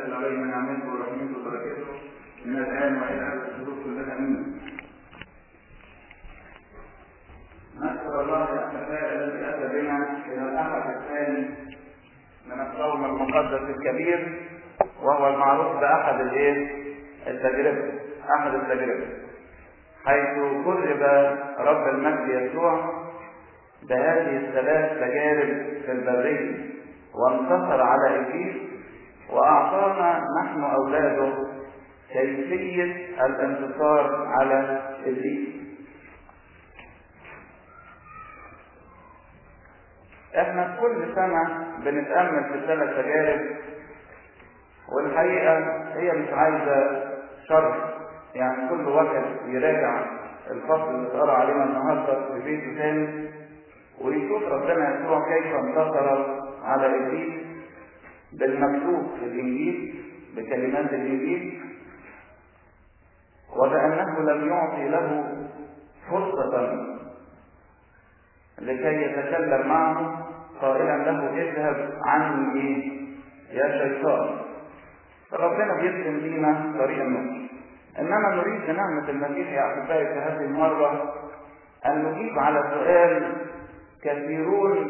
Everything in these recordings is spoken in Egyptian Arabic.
ينزل علينا نعمته ورحمته وبركاته من الآن وإلى أبد الشهور كلها أمين. نشكر الله الأحباء الذي أتى بنا إلى الأحد الثاني من الصوم المقدس الكبير وهو المعروف بأحد الإيه؟ التجربة أحد التجربة حيث كذب رب المجد يسوع بهذه الثلاث تجارب في البرية وانتصر على إبليس وأعطانا نحن أولاده كيفية الانتصار على إبليس احنا كل سنة بنتأمل في ثلاث تجارب والحقيقة هي مش عايزة شرح يعني كل واحد يراجع الفصل اللي اتقرا علينا النهارده في بيته تاني ويشوف ربنا يسوع كيف انتصر على ابليس بالمكتوب في الانجيل بكلمات الانجيل وبانه لم يعطي له فرصه لكي يتكلم معه قائلا له اذهب عني ايه يا شيطان فربنا بيرسم لينا طريق النصر انما نريد بنعمه المسيح يا احبائي في هذه المره ان نجيب على سؤال كثيرون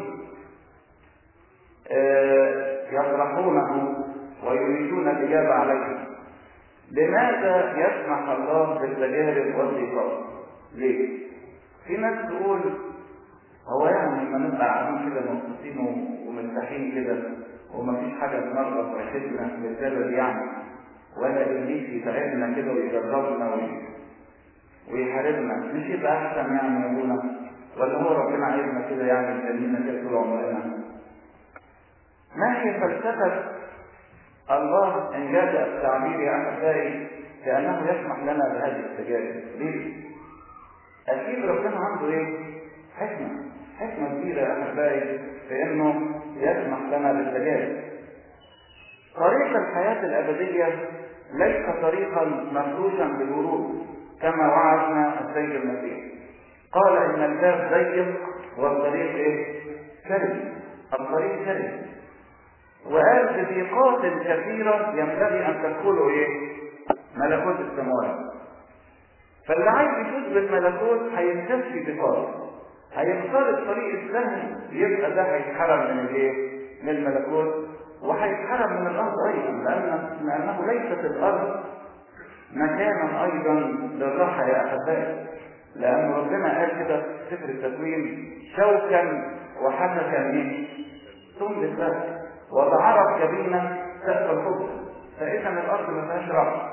يطرحونه ويريدون الاجابه عليه لماذا يسمح الله بالتجارب والضيقات؟ ليه؟ في ناس تقول هو يعني لما نبقى قاعدين كده مبسوطين ومرتاحين كده ومفيش حاجه تنغص عيشتنا بالسبب يعني ولا ابليس يتعبنا كده ويجربنا ويحاربنا مش يبقى احسن يعني يا ابونا ولا هو ربنا عايزنا كده يعني يخلينا كده طول عمرنا ما هي فلسفه الله ان جاز التعبير يا احبائي كانه يسمح لنا بهذه التجارب ليه؟ اكيد ربنا عنده ايه؟ حكمه حكمه كبيره يا احبائي في انه يسمح لنا بالتجارب طريق الحياه الابديه ليس طريقا مفروشا بالورود كما وعدنا السيد المسيح قال ان الباب ضيق والطريق ايه كريم الطريق كريم وقال بضيقات كثيره ينبغي ان تدخلوا ايه ملكوت السماوات فاللي عايز يفوز بالملكوت هينتفي بضيقات هيختار الطريق السهل يبقى ده هيتحرم من الايه من الملكوت وهيتحرم من الارض ايضا لان لانه ليست الارض مكانا ايضا للراحه يا احبائي لان ربنا قال كده في سفر التكوين شوكا وحسكا ايه ثم للباب وتعرف جبينا سقف الخبز فاذا الارض ما فيهاش راحه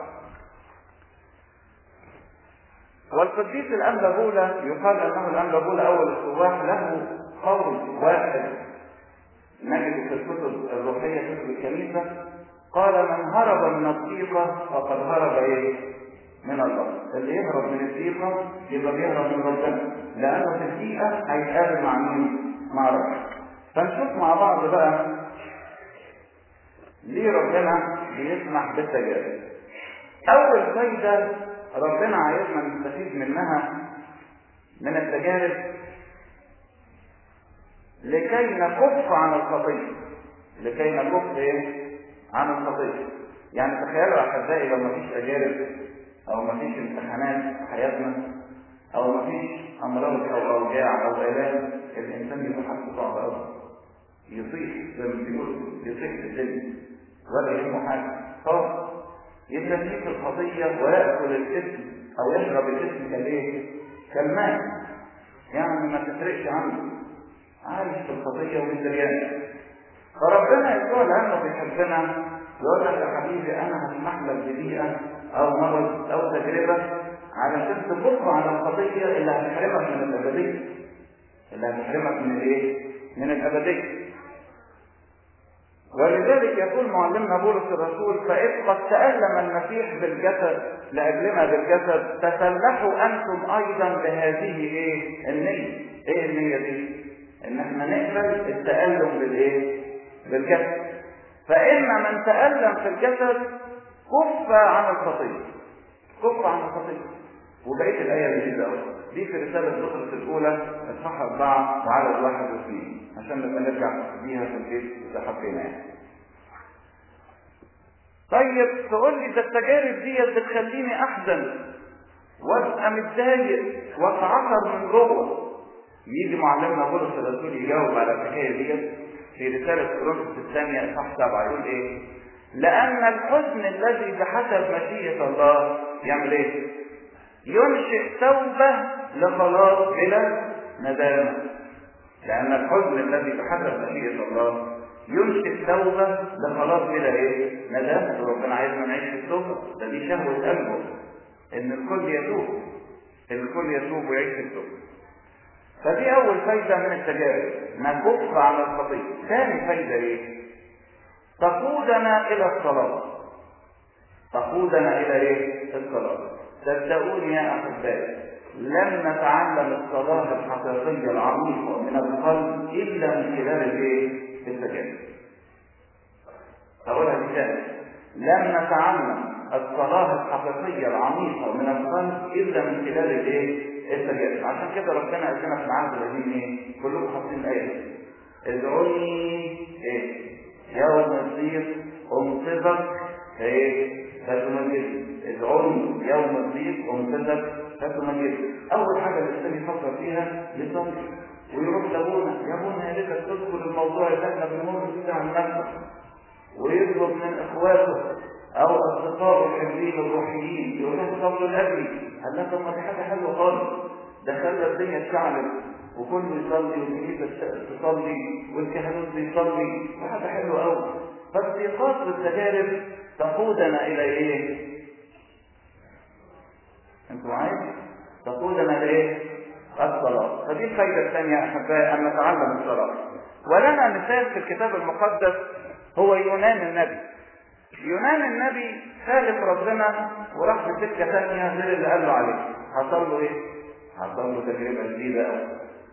والقديس الأنبابولة يقال أنه الأنبابولة أول السواح له قول واحد نجد في الكتب الروحية كتب الكنيسة قال من هرب من الضيقة فقد هرب إيه؟ من الله اللي يهرب من الضيقة يبقى بيهرب من ربنا لأنه في الضيقة هيتقابل مع مين؟ مع ربنا فنشوف مع بعض بقى ليه ربنا بيسمح بالتجارب أول فايدة ربنا عايزنا نستفيد منها من التجارب لكي نكف عن الخطية لكي نكف ايه عن الخطية يعني تخيلوا احبائي لو مفيش تجارب او مفيش امتحانات في حياتنا او مفيش امراض او اوجاع او الام الانسان يبقى حالته صعبه قوي يصيح زي ما بيقولوا يصيح في الدنيا ولا يهمه حاجه خلاص يتنسيك في الخطية ويأكل الاسم أو يشرب الاسم كالايه؟ كالماء يعني ما تفرقش عنه عايش في الخطية ومش دريان فربنا يسوع لأنه بيحبنا يقول لك يا حبيبي أنا هسمح لك ببيئة أو مرض أو تجربة علشان تبص على الخطية اللي هتحرمك من الأبدية اللي هتحرمك من الإيه؟ من الأبدية ولذلك يقول معلمنا بولس الرسول فإذ قد تألم المسيح بالجسد لأجلنا بالجسد تسلحوا أنتم أيضا بهذه إيه؟ النية. إيه النية دي؟ إن إحنا نقبل التألم بالإيه؟ بالجسد. فإن من تألم في الجسد كف عن الخطية. كف عن الخطية. وبقية الآية لذيذة أوي. دي في رسالة بطرس الأولى إصحاح أربعة وعدد واحد واثنين عشان نبقى نرجع بيها في البيت إذا حبينا يعني. طيب طيب تقول لي ده التجارب ديت بتخليني احزن وابقى متضايق واتعثر من جوه يجي معلمنا بولس الرسول يجاوب على الحكايه ديت في رساله كورنثوس الثانيه اصحاح سبعه يقول ايه؟ لان الحزن الذي بحسب مشيئه الله يعمل ايه؟ ينشئ توبه لخلاص بلا ندامه لان الحزن الذي بحسب مشيئه الله ينشئ توبه لخلاص بلا ايه؟ ندامه ربنا عايزنا نعيش في التوبه ده دي شهوه قلبه ان الكل يتوب الكل يتوب ويعيش في التوبه فدي اول فايده من التجارب نكف عن الخطيه ثاني فايده ايه تقودنا الى الصلاه تقودنا الى ايه الصلاه صدقوني يا احبائي لن نتعلم الصلاه الحقيقيه العميقه من القلب الا من خلال الايه التجارب هقولها مثال لن نتعلم الصلاة الحقيقية العميقة من القلب إلا من خلال الإيه؟ التجارب، عشان كده ربنا قال لنا في العهد القديم إيه؟ كلكم حافظين الآية ادعوني إيه؟ يوم الضيق أنقذك إيه؟ فتمجد ادعوني يوم الضيق أنقذك فتمجد أول حاجة الإنسان يفكر فيها يصلي ويروح لابونا يا ابونا يا ريتك تذكر الموضوع اللي احنا بنمر فيه عن نفسك ويطلب من اخواته او اصدقائه الحلوين الروحيين يقول لهم صلوا لاجلي قال لها طب ما دي حاجه حلوه خالص ده خلى الدنيا تشعلل وكله يصلي والكنيسه تصلي والكهنوت بيصلي وحاجه حلوه قوي فالضيقات والتجارب تقودنا الى ايه؟ انتوا معايا؟ تقودنا الى ايه؟ الصلاه فدي الفائده الثانيه احبائي ان نتعلم الصلاه ولنا مثال في الكتاب المقدس هو يونان النبي يونان النبي خالف ربنا وراح في سكه ثانيه غير اللي قال له عليه حصل له ايه؟ حصل له تجربه جديده قوي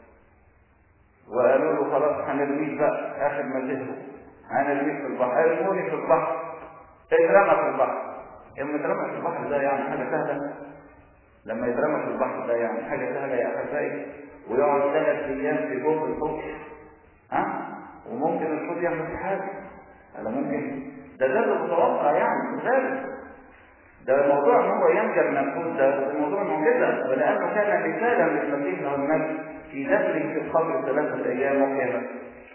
وقالوا له خلاص هنرميك بقى اخر ما زهقوا هنرميك في البحر ارموني في البحر اترمى في البحر لما اترمى في البحر ده يعني حاجه سهله لما يترمى في البحر ده يعني حاجه سهله يا احبائي ويقعد ثلاث ايام في جوف الحوت ها وممكن الحوت يعمل في حاجه هذا ممكن ده ده المتوقع يعني غالب ده الموضوع ان هو ينجى من الحوت ده موضوع معجزه ولانه كان مثالا للمسيح له المجد في دفنه في القبر ثلاثه ايام وكذا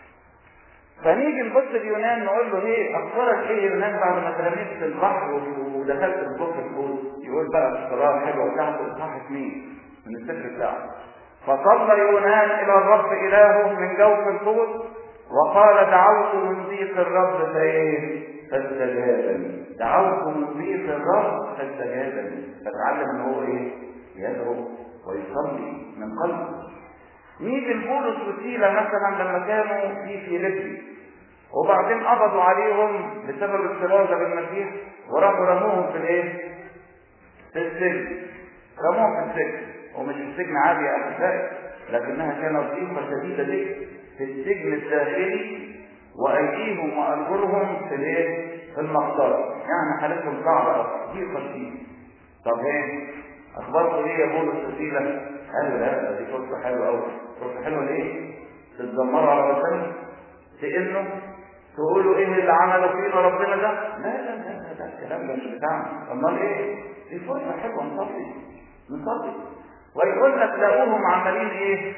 فنيجي نبص ليونان نقول له ايه اخبارك ايه يونان بعد ما ترميت في البحر ودخلت في جوف الحوت يقول بقى في الصلاه الحلوه بتاعته اصحاح اثنين من السفر بتاعه فصلى يونان الى الرب الهه من جوف الحوت وقال دعوت من ضيق الرب فايه فاستجابني دعوت من ضيق الرب فاستجابني فتعلم ان هو ايه يدعو ويصلي من قلبه نيجي لبولس وسيلة مثلا لما كانوا في فيليبي وبعدين قبضوا عليهم بسبب الكرازة بالمسيح وراحوا رموهم في الايه؟ في السجن رموهم في السجن ومش في السجن عادي يا احبائي لكنها كانت ضيقة شديدة جدا في السجن الداخلي وايديهم وارجلهم في الايه؟ في المقبرة يعني حالتهم صعبة ضيقة شديدة طب ايه؟ اخباركم ايه يا بولس وسيلة؟ قالوا لا دي فرصة حلوة قوي فرصة حلوة ليه؟ تتذمروا على ربنا تئنوا تقولوا ايه اللي عمله فينا ربنا ده؟ لا لا لا ده الكلام ده مش بتاعنا امال ايه؟ دي فرصة حلوة نصلي نصلي ويقول لك لاقوهم عمالين ايه؟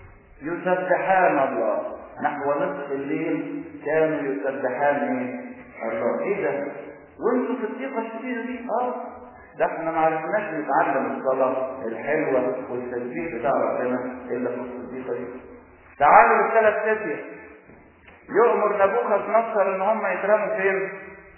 يسبحان الله نحو نصف الليل كانوا يسبحان ايه؟ الله ايه ده؟ وانتوا في الضيقة الشديدة دي؟ اه ده احنا ما عرفناش نتعلم الصلاة الحلوة والتسبيح بتاع ربنا الا في الصديقة دي. تعالوا الثلاث فتية يؤمر نبوخذ نصر ان هم يترموا فين؟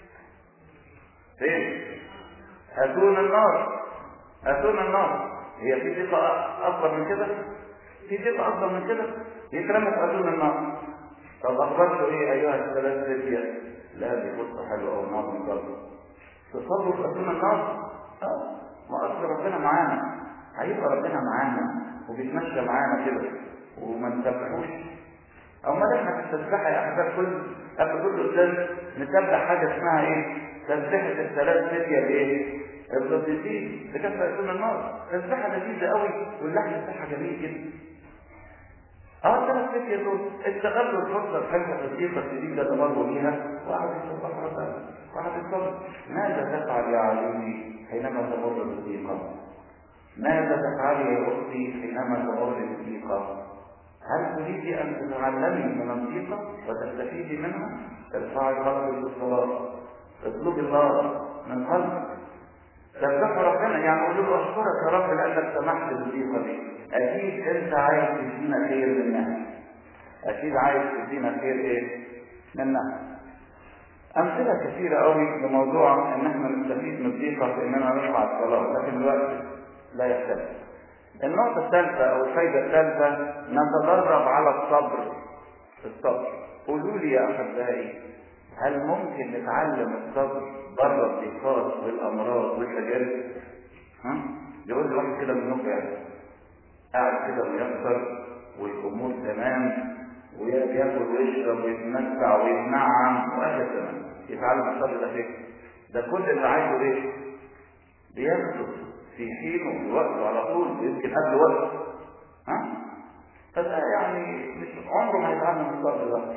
فين؟ اتون النار اتون النار هي في ضيقة اكبر من كده؟ في ضيقة اكبر من كده؟ يترموا في اتون النار طب اخبرتوا ايه ايها الثلاث فتية؟ لا دي فرصة حلوة او نار من قلبه تصلوا في اتون النار اه ما اصل ربنا معانا هيبقى ربنا معانا وبيتمشى معانا كده وما نسبحوش او ما احنا في التسبيحه يا احباب كل قبل كل استاذ نسبح حاجه اسمها ايه؟ تسبيحه الثلاث فتيه بايه؟ القديسين اللي كانت في النار تسبيحه لذيذه قوي واللحن بتاعها جميل جدا اه ثلاث فتيه دول استغلوا الفرصه الحلوه الصديقه الجديده اللي مروا بيها وقعدوا يسبحوا ربنا وقعدوا الصبر ماذا تفعل يا عزيزي حينما تمر بالضيقة ماذا تفعلي يا أختي حينما تمر بالضيقة هل تريد أن تتعلمي من الضيقة وتستفيدي منها ترفعي قلبك بالصلاة اطلبي الله من قلبك تفتح ربنا يعني قول له اشكرك يا رب لانك سمحت بالضيقه دي اكيد انت عايز تدينا خير منها اكيد عايز تدينا خير ايه منها امثله كثيره قوي لموضوع ان احنا نستفيد من الضيقه في اننا نرفع الصلاه لكن الوقت لا يحتاج النقطة الثالثة أو الفايدة الثالثة نتدرب على الصبر الصبر قولوا لي يا أحبائي هل ممكن نتعلم الصبر بره الضيقات والأمراض والتجارب؟ ها؟ يقول لي واحد كده منكم يعني قاعد كده ميسر والأمور تمام وياكل ويشرب ويتمتع ويتنعم وآخر تمام يتعلم الصبر ده فين؟ ده كل اللي عايزه ايه؟ بياخده في حينه في وقته على طول يمكن قبل وقت ها فده يعني مش عمره ما يتعلم الصبر ده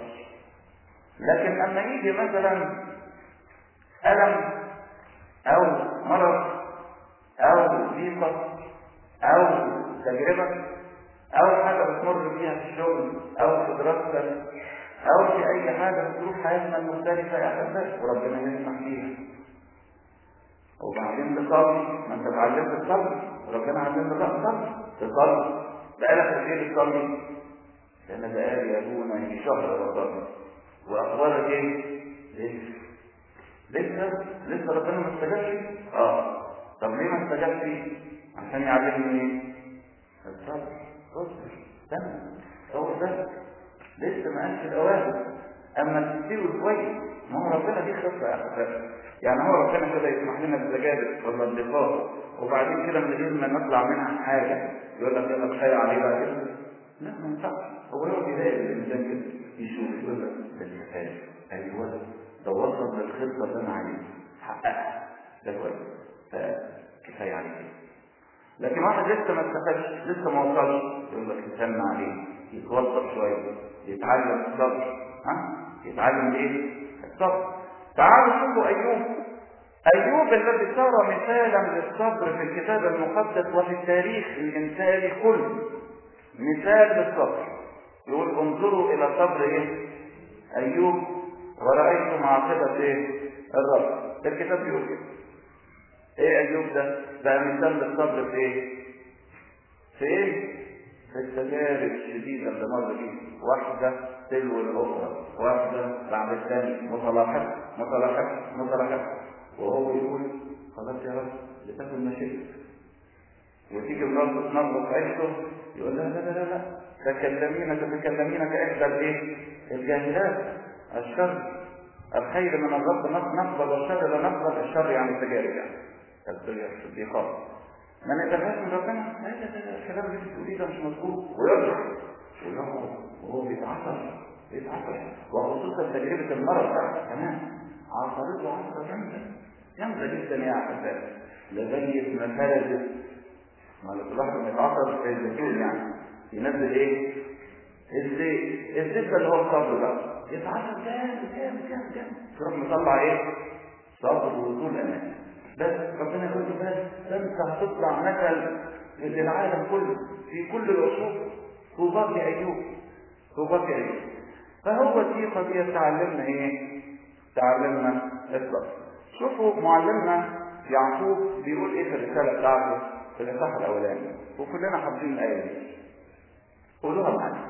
لكن اما يجي مثلا الم او مرض او ضيقه او تجربه او حاجه بتمر فيها في الشغل او في دراستك او في اي حاجه في ظروف حياتنا المختلفه يا احبائي وربنا يسمح فيها وبعدين تصلي ما انت اتعلمت الصبر وربنا علمنا بقى الصبر تصلي بقالك قد ايه بتصلي؟ انا بقالي يا ابونا يجي شهر بصلي واخبارك ايه؟ لسه لسه لسه ربنا ما استجابش؟ اه طب ليه ما استجابش؟ عشان يعلمني ايه؟ الصبر اصبر استنى هو ده لسه ما قالش الاوامر اما تستوي كويس ما هو ربنا دي خطه يا اخواتي يعني هو ربنا كده يسمح لنا بالزجاجة ولا الضيقات وبعدين كده من غير ما نطلع منها حاجة يقول لك يلا كفاية عليه بقى كده لا ما ينفعش هو يقعد يلاقي الإنسان كده يشوف يقول لك ده كفاية أيوه ده وصل للخطة اللي أنا عايزها حققها ده كويس فكفاية عليه كده لكن واحد لسه ما استفادش لسه ما وصلش يقول لك استنى عليه يتوسط شوية يتعلم الصبر ها يتعلم ايه؟ الصبر تعالوا شوفوا أيوب أيوب الذي صار مثالا للصبر في الكتاب المقدس وفي التاريخ الإنساني كله مثال للصبر يقول انظروا إلى صبر إيه؟ أيوب ورأيتم عاقبة إيه؟ الرب الكتاب بيقول كده إيه أيوب ده؟ ده مثال للصبر في إيه؟ في إيه؟ في التجارب الشديدة اللي مر بيه واحدة تلو الأخرى واحدة بعد الثانية متلاحقة متلاحقة متلاحقة وهو يقول خلاص يا رب لتكن مشيئتك وتيجي مراته تنظف عيشته يقول لها لا لا لا لا تكلمين تتكلمين كإحدى الإيه؟ الجاهلات الشر الخير من الرب نقبل والشر لا نقبل الشر يعني التجارب يعني الصديقات ما نقبلهاش من ربنا لا لا لا الكلام اللي بتقوليه ده مش مظبوط ويرجع ويقعد وهو بيتعصر بيتعصر وخصوصا تجربة المرض بقى كمان عصرته عصرة جامدة جامدة جدا يا أحبائي لغاية ما فرزت ما الواحد لما يتعصر في الزيتون يعني ينزل ايه؟ الزيت الزيت ده اللي هو الصبر بقى يتعصر جامد جامد جامد جامد تروح مطلع ايه؟ صبر وطول امان بس ربنا يقول له بس ده انت هتطلع مثل للعالم كله في كل العصور طوباك يا ايوب طوباك يا ايوب فهو دي قضيه تعلمنا ايه؟ تعلمنا الصبر شوفوا معلمنا يعقوب بيقول ايه في الرساله بتاعته في الاصحاح الاولاني وكلنا حافظين الايه دي قولوها معايا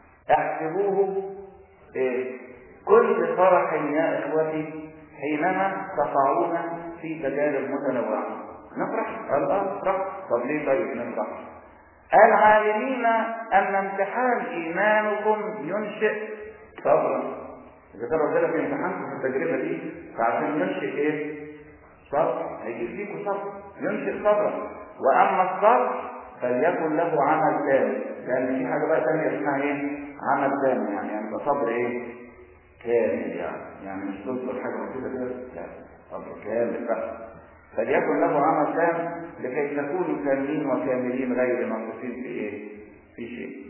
احسبوه ايه كل فرح يا اخوتي حينما تقعون في تجارب متنوعه نفرح قال اه نفرح طب ليه طيب نفرح قال عالمين ان امتحان ايمانكم ينشئ صبرا اذا كان ربنا في امتحانكم في التجربه دي فعشان ينشئ ايه صبر هيجيب فيكم صبر ينشئ صبرا واما الصبر فليكن له عمل تاني لان في حاجه بقى ثانيه اسمها ايه عمل تاني يعني يعني يبقى صبر ايه كامل يعني يعني مش تصبر حاجه بسيطه كده لا صبر كامل بقى فليكن له عمل تام لكي تكونوا كاملين وكاملين غير ناقصين في ايه في شيء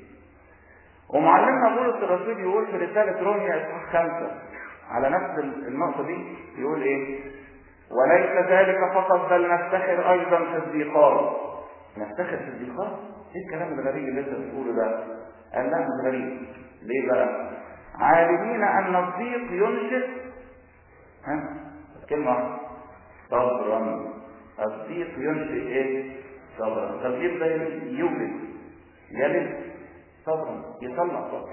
ومعلمنا بولس الرسول يقول في رسالة روميا اصحاح خمسة على نفس النقطة دي يقول ايه؟ وليس ذلك فقط بل نفتخر ايضا في الضيقات نفتخر في الضيقات ايه الكلام الغريب اللي انت بتقوله ده قال لا مش غريب ليه بقى عالمين ان الضيق ينشئ ها كلمه واحده صبرا الضيق ينشئ ايه صبرا الضيق ده يولد يلد صبرا يطلع صبر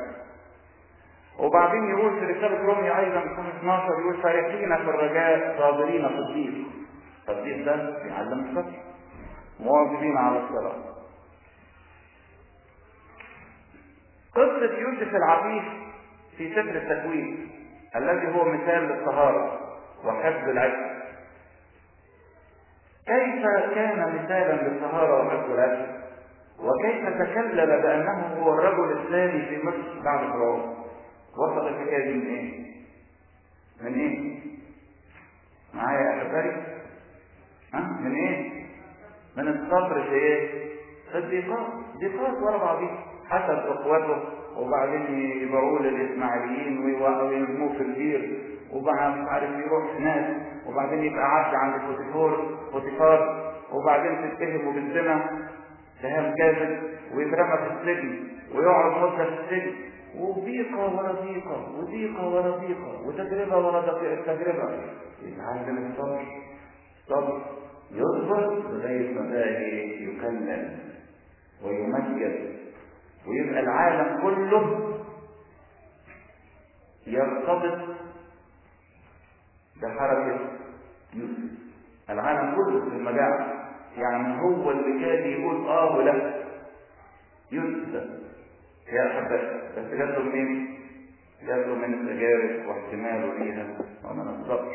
وبعدين يقول في رسالة روميا أيضا في 12 يقول فرحين في الرجاء صابرين في الضيق الضيق ده بيعلم الصبر مواظبين على الصلاة قصة يوسف العفيف في سفر التكوين الذي هو مثال للطهارة وحفظ العلم كيف كان مثالا للطهارة وحفظ العلم وكيف تكلل بأنه هو الرجل الثاني في مصر بعد فرعون وصل الحكاية دي من ايه؟ من ايه؟ معايا يا أحبائي؟ ها؟ من ايه؟ من الصبر في ايه؟ في الضيقات، ضيقات ورا بعضيها حسب اخوته وبعدين يبيعوه للاسماعيليين ويرموه في البير وبعد مش عارف يروح هناك وبعدين يبقى عبد عند فوتيفور فوتيفار وبعدين تتهمه بالزنا اتهام كاذب ويترمى في السجن ويقعد مده في السجن وضيقة ورا ضيقة وضيقة ورا ضيقة وتجربة ورا تجربة يتعلم الصبر الصبر يصبر لغاية ما بقى يكلم ويمجد ويبقى العالم كله يرتبط بحركة يوسف العالم كله في المجاعة يعني هو اللي كان يقول اه ولا يوسف يا احبائي بس جات له منين؟ جات له من التجارب واحتماله ليها ومن الصبر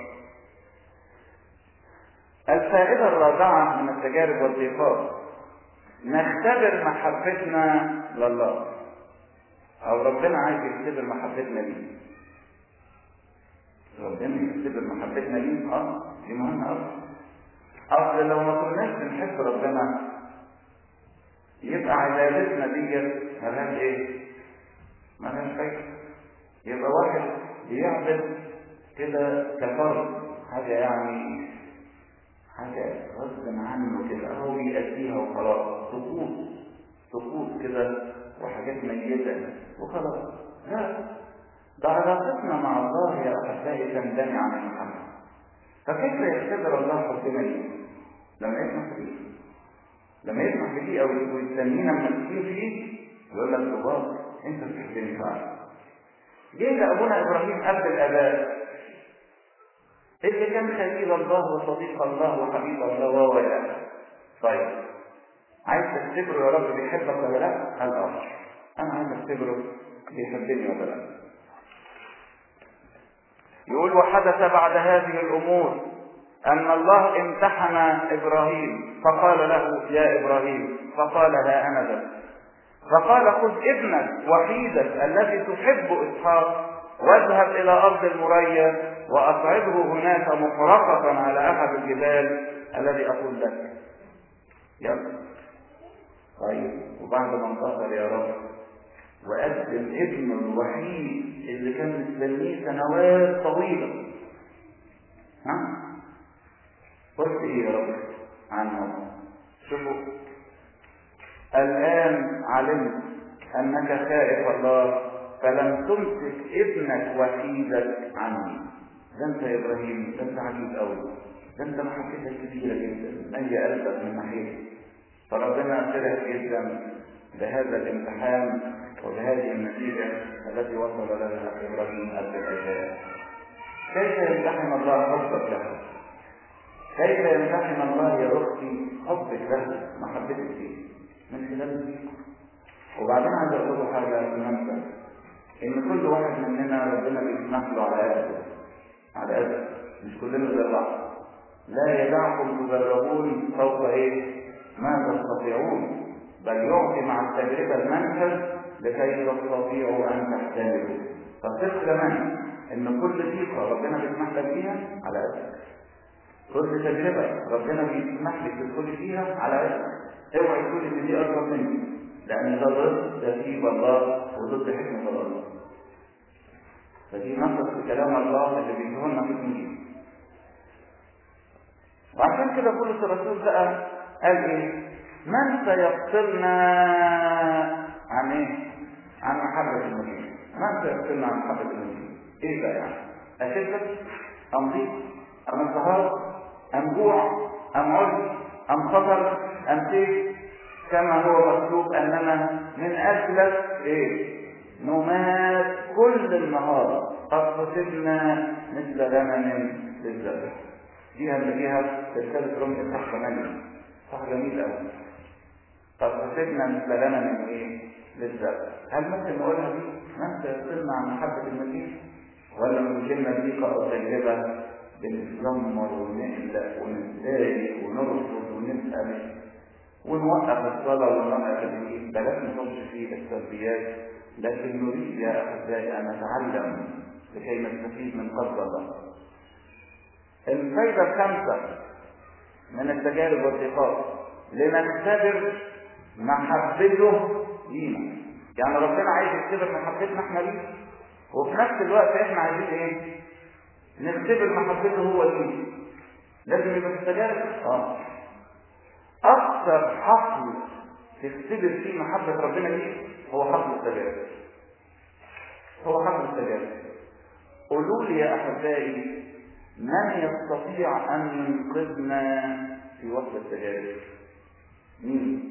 الفائدة الرابعة من التجارب والضيقات نختبر محبتنا لله أو ربنا عايز يختبر محبتنا ليه ربنا يختبر محبتنا ليه اه دي مهمة أوي أصل لو ما كناش بنحب ربنا يبقى عبادتنا ديت ملهاش ايه؟ ملهاش فايدة يبقى واحد بيعبد كده كفرد حاجة يعني حاجة غصب عنه كده هو بيأديها وخلاص سقوط سقوط كده وحاجات ميتة وخلاص لا ده علاقتنا مع الله يا أحبائي تندمي عن المحبة فكيف يختبر الله حبنا ليه؟ لما يسمح فيه لما يسمح فيه أو يستنينا ممسكين فيه يقول لك بابا أنت بتحبني فعلا جه لأبونا إبراهيم قبل الآباء اللي كان خليل الله وصديق الله وحبيب الله وهو الى طيب عايز تختبره يا رب بيحبك ولا لا؟ قال اه انا عايز اختبره بيحبني ولا لا؟ يقول وحدث بعد هذه الامور ان الله امتحن ابراهيم فقال له يا ابراهيم فقال ها انا ذا فقال خذ ابنك وحيدك الذي تحب اسحاق واذهب الى ارض المريا واصعده هناك محرقة على احد الجبال الذي اقول لك يلا طيب وبعد ما انتصر يا رب وقدم ابنه الوحيد اللي كان مستنيه سنوات طويلة ها قلت ايه يا رب عنه شوفوا الآن علمت أنك خائف الله فلم تمسك ابنك وحيدك عني ده انت يا ابراهيم ده انت عجيب قوي ده انت محبتك كبيره جدا ماليه قلبك من ناحيتي فربنا فرح جدا بهذا الامتحان وبهذه النتيجه التي وصل لها ابراهيم قبل الاجيال كيف يمتحن الله حبك له كيف يمتحن الله يا اختي حبك له محبتك فيه من خلال الذكر وبعدين عايز اقول له حاجه مهمه ان كل واحد مننا ربنا بيسمح له على قده على قده مش كلنا زي بعض لا يدعكم تجربون فوق ايه ما تستطيعون بل يعطي مع التجربه المنهج لكي تستطيعوا ان تحتملوا فالثق كمان ان كل ضيقه ربنا بيسمح لك فيها على قدك كل تجربه ربنا بيسمح لك تدخلي فيها على قدك اوعي تقولي ان دي اكبر مني لان ده ضد ترتيب الله وضد حكمه الله فدي نقص في كلام الله اللي بيديه لنا في الانجيل كده بولس الرسول بقى قال ايه من سيفصلنا عن ايه عن محبة المسيح من سيفصلنا عن محبة المسيح ايه بقى يعني اشدة ام ضيق ام انتهار ام جوع ام عرض ام خطر ام سيف كما هو مكتوب اننا من اجلك ايه نمات كل النهار قد قتلنا مثل غنم للذبح دي هنلاقيها في رسالة رومية صح 8 صح جميل قوي قد قتلنا مثل غنم ايه للذبح هل ممكن نقولها دي من سيصلنا عن محبة المسيح ولا من كلمة ضيقة أو تجربة بنتذمر ونقلق ونتضايق ونرفض ونسأل ونوقف الصلاة ونوقف الدين بلاش نخش في السلبيات لكن نريد يا أحبائي أن نتعلم لكي نستفيد من فضل الله. الفايدة الخامسة من التجارب والثقات لنختبر محبته لينا. يعني ربنا عايز يختبر محبتنا احنا ليه وفي نفس الوقت احنا عايزين ايه؟ نختبر محبته هو لينا. لازم يبقى في التجارب؟ اه. أكثر حقل تختبر فيه محبة ربنا ليه هو حقل التجارب. هو حقل التجارب. قولوا لي يا أحبائي من يستطيع أن ينقذنا في وسط التجارب؟ مين؟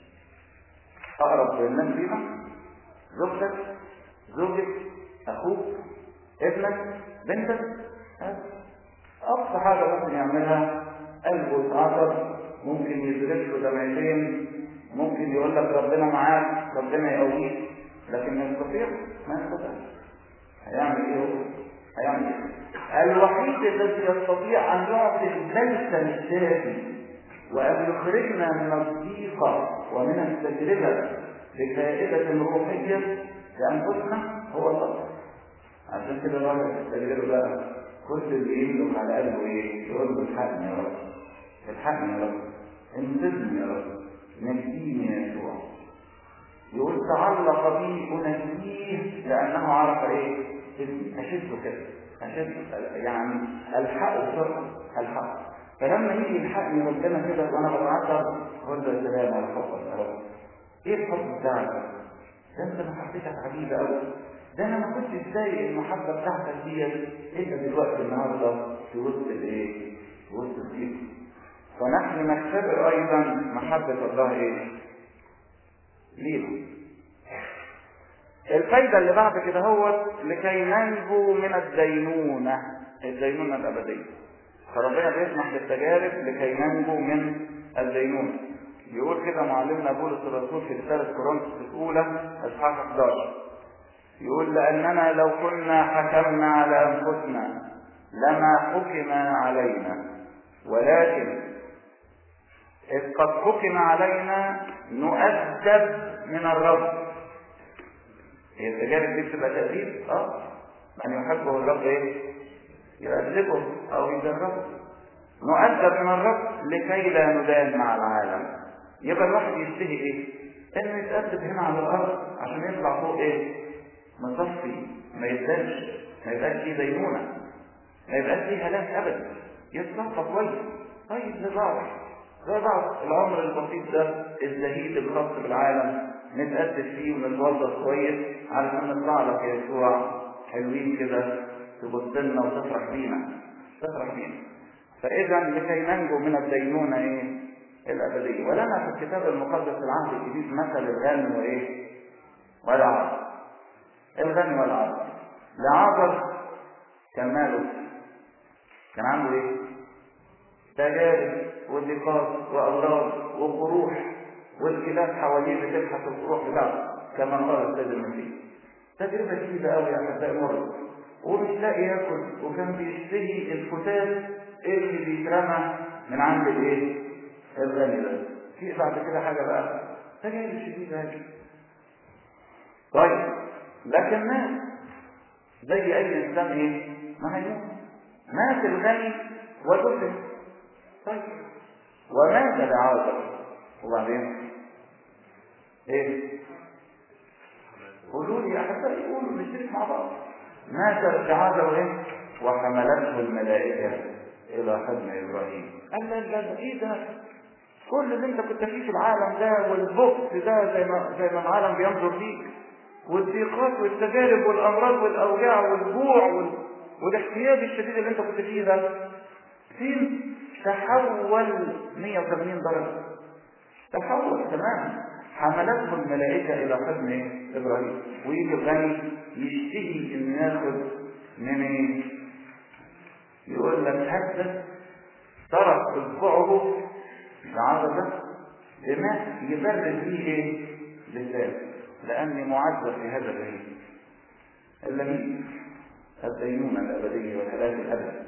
أقرب الناس لينا؟ زوجتك؟ زوجك؟ أخوك؟ ابنك؟ بنتك؟ أقصى حاجة ممكن يعملها قلبه يتعصب ممكن يدرك له دمعتين ممكن يقول لك ربنا معاك ربنا يقويك لكن يستطيع ما يستطيعش هيعمل ايه هو؟ هيعمل ايه؟ الوحيد الذي يستطيع ان يعطي البلسم الشافي وان يخرجنا من الضيقه ومن التجربه بفائده روحيه لانفسنا هو الله عشان كده الواحد في التجربه بقى كل اللي يملك على قلبه ايه؟ يقول له الحقني يا رب الحقني يا رب انقذني يا رب نجيني يا يسوع يقول تعلق بي انجيه لانه عرف ايه اشده كده اشده يعني الحقه بسرعه الحقه فلما يجي يلحقني ربنا كده وانا بتعثر اقول له يا سلام على حبك يا رب ايه الحب بتاعك ده؟ ده انت محبتك عجيبه قوي ده انا ما كنتش سايق المحبه بتاعتك ديت انت دلوقتي النهارده في وسط الايه؟ في وسط الضيق فنحن نختبر ايضا محبة الله ايه لينا الفايدة اللي بعد كده هو لكي ننجو من الدينونة الدينونة الأبدية فربنا بيسمح بالتجارب لكي ننجو من الدينونة يقول كده معلمنا بولس الرسول في رسالة كورنثوس الأولى إصحاح 11 يقول لأننا لو كنا حكمنا على أنفسنا لما حكم علينا ولكن إذ قد حكم علينا نؤدب من الرب هي التجارب دي بتبقى تأديب اه من يحبه الرب ايه يؤدبه او يجربه نؤدب من الرب لكي لا ندان مع العالم يبقى الواحد يشتهي ايه انه يتأدب هنا على الارض عشان يطلع فوق ايه مصفي ما يبداش ما يبقاش فيه دينونة ما يبقاش فيه هلاك ابدا يتصفى كويس طيب زي بعض زي بعض العمر البسيط ده الزهيد الخاص بالعالم نتأدب فيه ونتوظف كويس علشان نطلع لك يا يسوع حلوين كده تبص لنا وتفرح بينا تفرح بينا فإذا لكي ننجو من الدينونة إيه؟ الأبدية ولنا في الكتاب المقدس العهد الجديد مثل الغني وإيه؟ والعرض الغني والعرض لعازر كان ماله كان عنده إيه؟ تجارب وضيقات وأمراض وجروح والكلاب حواليه بتبحث الجروح بتاعته كما قال السيد المسيح تجربة جديدة قوي يا أحبائي مرة ومش لاقي ياكل وكان بيشتهي الفتات اللي بيترمى من عند الايه؟ الغني ده. في بعد كده حاجة بقى تجارب شديدة هذه. طيب لكن مات زي أي إنسان إيه؟ ما هيموت. مات الغني ودفن. طيب ومات لعازر وبعدين ايه؟ قولوا لي يا احبائي قولوا نشترك مع بعض مات لعازر ايه؟ وحملته الملائكة إلى الى حضن ابراهيم قال لا لا لا ايه ده كل اللي انت كنت فيه في العالم ده والبؤس ده زي ما زي ما العالم بينظر ليك والضيقات والتجارب والامراض والاوجاع والجوع وال... والاحتياج الشديد اللي انت كنت فيه ده فين تحول 180 درجه تحول تماما حملته الملائكه الى حضن ابراهيم ويجي الغني يشتهي انه ياخد من ايه يقول لك حتى ترك اصبعه بعضله بماء يبرد فيه ايه لسان لاني معذب في هذا الرهيب اللمين الدينونة الأبدية والهلاك الأبدي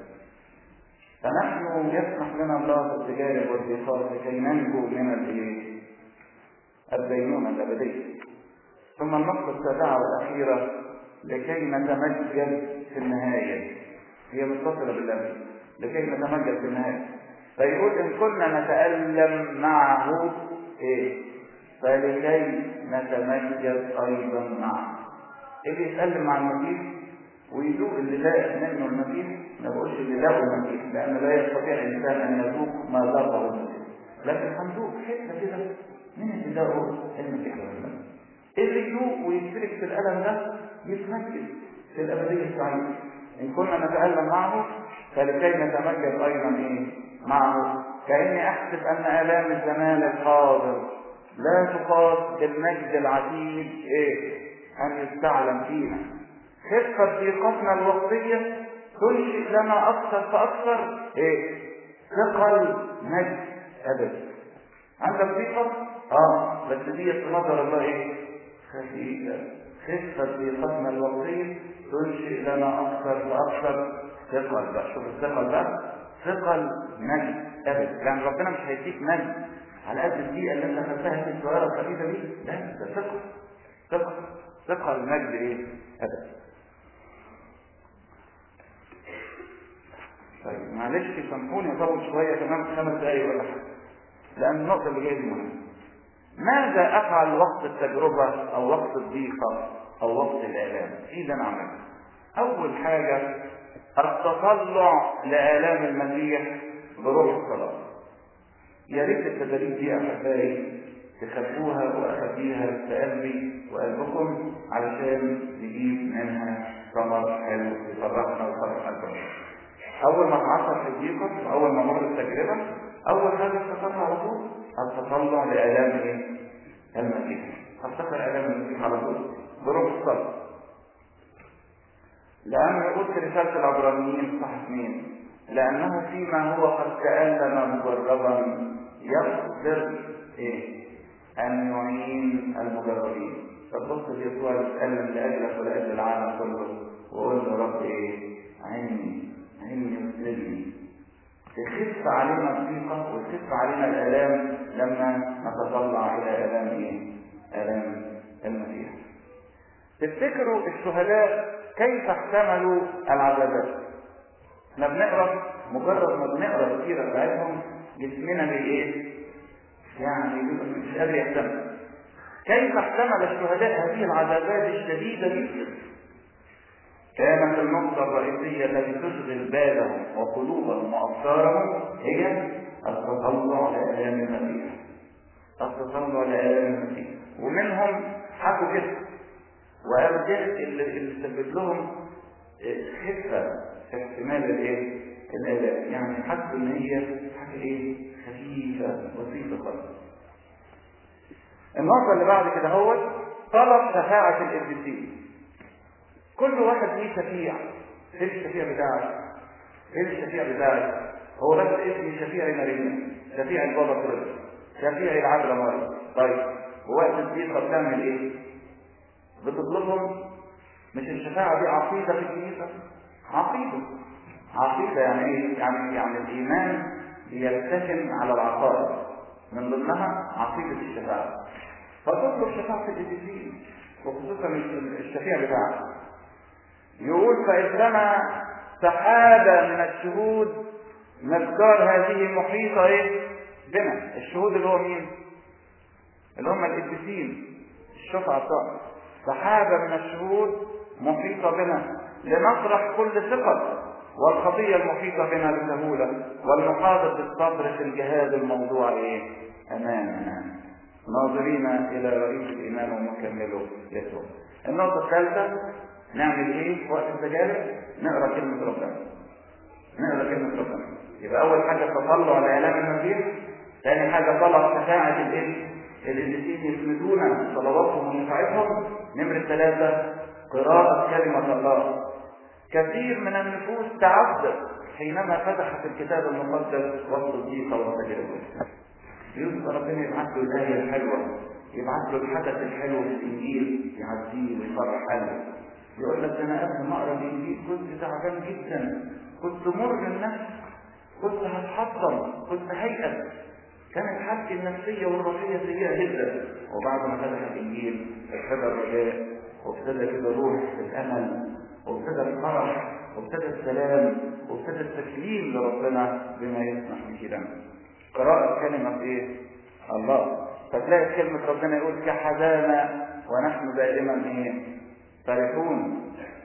فنحن يسمح لنا الله بالتجارب والضيقات لكي ننجو من الايه؟ الدينونة الأبدية ثم النقطة السابعة والأخيرة لكي نتمجد في النهاية هي متصلة بالأمر لكي نتمجد في النهاية فيقول إن كنا نتألم معه إيه؟ فلكي نتمجد أيضا معه اللي يتألم مع المسيح ويذوق اللي لاقى منه المسيح ما بقولش اللي لاقوا المسيح لأن لا يستطيع الإنسان أن يذوق ما لاقه المسيح لكن هنذوق حتة كده من اللي لاقوا المسيح والمسيح اللي يذوق ويشترك في الألم ده يتمجد في الأبدية السعيدة إن كنا نتألم معه فلكي نتمجد أيضا إيه؟ معه كأني أحسب أن آلام الزمان الحاضر لا تقاس بالمجد العتيد إيه؟ أن يستعلم فينا خفة ضيقتنا الوقتية تنشئ لنا أكثر فأكثر إيه؟ ثقل مجد أبدي عندك ضيقة؟ آه بس دي في نظر الله إيه؟ خفيفة خفة ضيقتنا الوقتية تنشئ لنا أكثر وأكثر ثقل بقى شوف الثقل ده ثقل مجد أبد يعني ربنا مش هيديك مجد على قد الدقيقة اللي انت خدتها في الصغيرة الخفيفة دي لا ده ثقل ثقل ثقل مجد ايه؟ أبد طيب معلش سامحوني اطول شوية كمان خمس دقايق ولا حاجة لأن النقطة اللي جاية دي مهمة ماذا أفعل وقت التجربة أو وقت الضيقة أو وقت الآلام؟ إيه ده نعمل؟ أول حاجة التطلع لآلام المسيح بروح الصلاة. يا ريت التدريب دي أحبائي تخبوها وأخبيها في قلبي وقلبكم علشان نجيب منها ثمر حلو يفرحنا ويفرح قلبنا. أول ما اتعصر في الضيقة وأول ما مر التجربة أول حاجة افتكرها على طول التطلع لآلام إيه؟ المسيح. افتكر آلام المسيح على طول بروح الصلاة. لأنه يقول في رسالة العبرانيين صح اثنين لأنه فيما هو قد تألم مجربا يقدر إيه؟ أن يعين المجربين فتبص ليسوع يتألم لأجلك ولأجل العالم كله وقول له رب إيه؟ عيني عيني يسلمني تخف علينا الضيقة وتخف علينا الآلام لما نتطلع إلى آلام إيه؟ آلام المسيح تفتكروا الشهداء كيف احتملوا العذابات احنا بنقرا مجرد ما بنقرا السيره بتاعتهم جسمنا بايه يعني مش قادر يحتمل كيف احتمل الشهداء هذه العذابات الشديده جدا كانت النقطة الرئيسية التي تشغل بالهم وقلوبهم وأفكارهم هي التطلع لآلام المسيح. التطلع لآلام المسيح، ومنهم حكوا كده وقالوا ده اللي, اللي سبب لهم خفه في احتمال الايه؟ الالام يعني حسوا ان هي حاجه ايه؟ خفيفه بسيطه خالص. النقطه اللي بعد كده هو طلب شفاعه القديسين. كل واحد ليه شفيع. فين الشفيع بتاعك؟ فين الشفيع بتاعك؟ هو بس اسمي شفيع مارينا، شفيع البابا كريس، شفيع العذراء مريم. طيب ووقت الضيقه بتعمل ايه؟ بتطلبهم مش الشفاعة دي عقيدة في الكنيسة عقيدة عقيدة يعني ايه؟ يعني يعني الإيمان بيرتكن على العقائد من ضمنها عقيدة الشفاعة فتطلب شفاعة القديسين وخصوصا الشفيع بتاعك يقول فإذ رمى سحابة من الشهود مقدار هذه محيطة ايه؟ بنا الشهود اللي هو مين؟ اللي هم القديسين الشفعة بتاعهم سحابة من الشهود محيطة بنا لنطرح كل ثقل والخطية المحيطة بنا بسهولة والمحاطة بالصبر في الجهاد الموضوع ايه امامنا ناظرين الى رئيس الايمان ومكمله يسوع النقطة الثالثة نعمل ايه في وقت التجارب نقرا كلمة ربنا نقرا كلمة ربنا يبقى اول حاجة تطلع على اعلام المسيح ثاني حاجة طلب شفاعة الايه الذين يسندون صلواتهم وشفاعتهم نمرة ثلاثة قراءة كلمة الله كثير من النفوس تعذب حينما فتحت الكتاب المقدس وسط الضيقة والتجربة يذكر ربنا يبعث له الآية الحلوة يبعث له الحدث الحلو في الإنجيل يعزيه ويفرح قلبه يقول لك أنا قبل ما أقرأ الإنجيل كنت تعبان جدا كنت مر النفس كنت هتحطم كنت هيئة كانت حالتي النفسية والروحية سيئة جدا وبعد ما فتح الإنجيل ابتدى الرجاء وابتدى كده روح الأمل وابتدى الفرح وابتدى السلام وابتدى التسليم لربنا بما يسمح به لنا قراءة كلمة ايه؟ الله فتلاقي كلمة ربنا يقول كحزانة ونحن دائما ايه؟ فرحون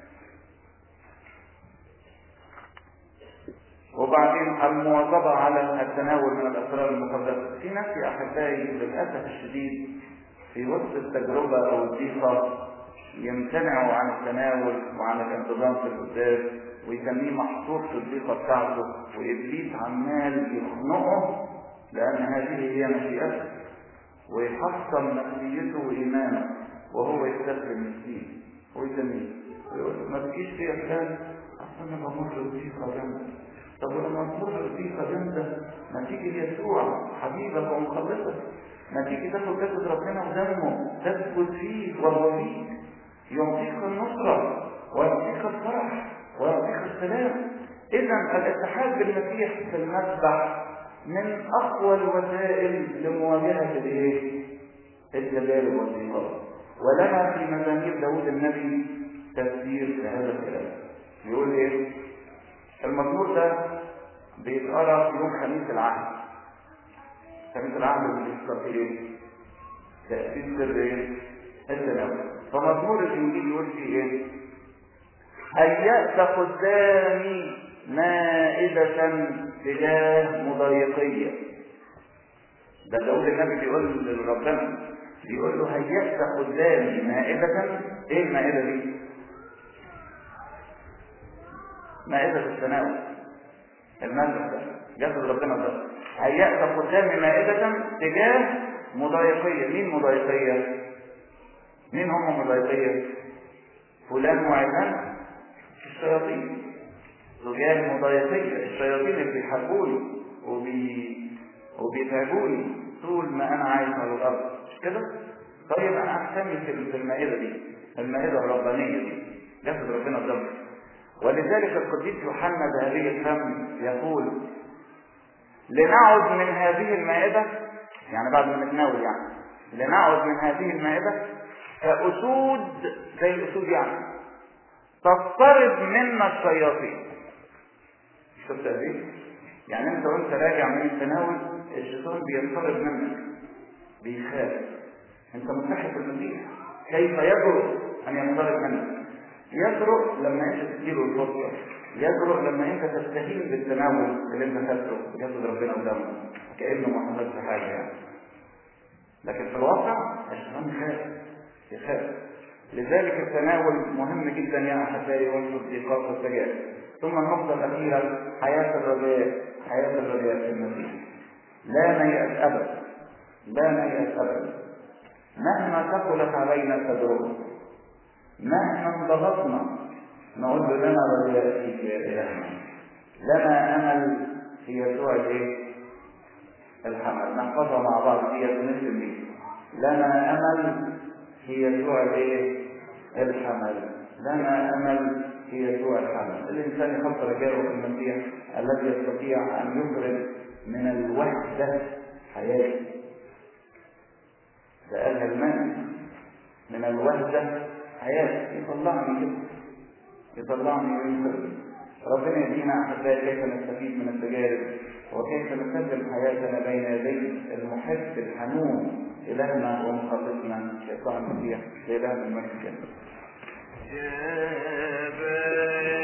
وبعدين المواظبة على التناول من الأسرار المقدسة في ناس يا أحبائي للأسف الشديد في وسط التجربة أو الضيقة يمتنعوا عن التناول وعن الانتظام في القداس ويسميه محصور في الضيقة بتاعته وإبليس عمال يخنقه لأن هذه هي مشيئته ويحصن نفسيته وإيمانه وهو يستسلم مسكين ويسميه ويقول ما تجيش في فلان أصل أنا بمر بضيقة جامدة طب ولما تمر بضيقة جامدة ما تيجي ليسوع حبيبك ومخلصك ما تيجي تاخد جسد ربنا ودمه تثبت فيه وهو فيك يعطيك النصرة ويعطيك الفرح ويعطيك السلام إذا الاتحاد بالمسيح في المسبح من أقوى الوسائل لمواجهة الإيه؟ الجبال والضيقات ولنا في مزامير داود النبي تفسير لهذا الكلام يقول إيه؟ المزمور ده بيتقرا في يوم خميس العهد خميس العهد اللي بيذكر فيه ايه؟ تأسيس سر ايه؟ التناول فمزمور الانجيل يقول فيه ايه؟ هيأت قدامي مائدة تجاه مضايقية ده داود النبي بيقول لربنا بيقول له هيأت قدامي مائدة ايه المائدة دي؟ مائدة التناول المنزل ده جسد ربنا ده هيأت قدامي مائدة تجاه مضايقية مين مضايقية؟ مين هم مضايقية؟ فلان وعلان الشياطين رجال مضايقية الشياطين اللي بيحبوني وبي... وبيتعبوني طول ما انا عايش على الارض مش كده؟ طيب انا احتمي في المائدة دي المائدة الربانية دي جسد ربنا الدم ولذلك القديس يوحنا ذهبي الفم يقول لنعد من هذه المائدة يعني بعد ما نتناول يعني لنعد من هذه المائدة كأسود زي الأسود يعني تضطرب منا الشياطين شفت قد ايه؟ يعني انت وانت راجع من التناول الشيطان بيضطرب منك بيخاف انت متحد بالمسيح كيف يجرؤ ان يضطرب منك يجرؤ لما انت تديله الفرصه يجرؤ لما انت تستهين بالتناول اللي انت خدته بجسد ربنا ودمه كانه ما حصلش حاجه يعني لكن في الواقع الشيطان يخاف يخاف لذلك التناول مهم جدا يا احبائي وسط الضيقات والتجارب ثم النقطه الاخيره حياه الرجاء حياه الرجاء في المسيح لا نيأس ابدا لا نيأس ابدا مهما ثقلت علينا التجربه مهما انضغطنا نقول له لنا رجاء فيك يا الهنا لنا امل في يسوع الايه الحمل نحفظها مع بعض دي ونسلم بيه لنا امل في يسوع الايه الحمل لنا امل في يسوع الحمل الانسان يحط رجاءه في المسيح الذي يستطيع ان يخرج من الوحده حياته ده قالها المنع من الوحده حياتي يطلعني كده يطلعني وينقذني ربنا يدينا احبائي كيف نستفيد من التجارب وكيف نقدم حياتنا بين يدي المحب الحنون الهنا ومخلصنا يسوع المسيح لالهنا المجد جبل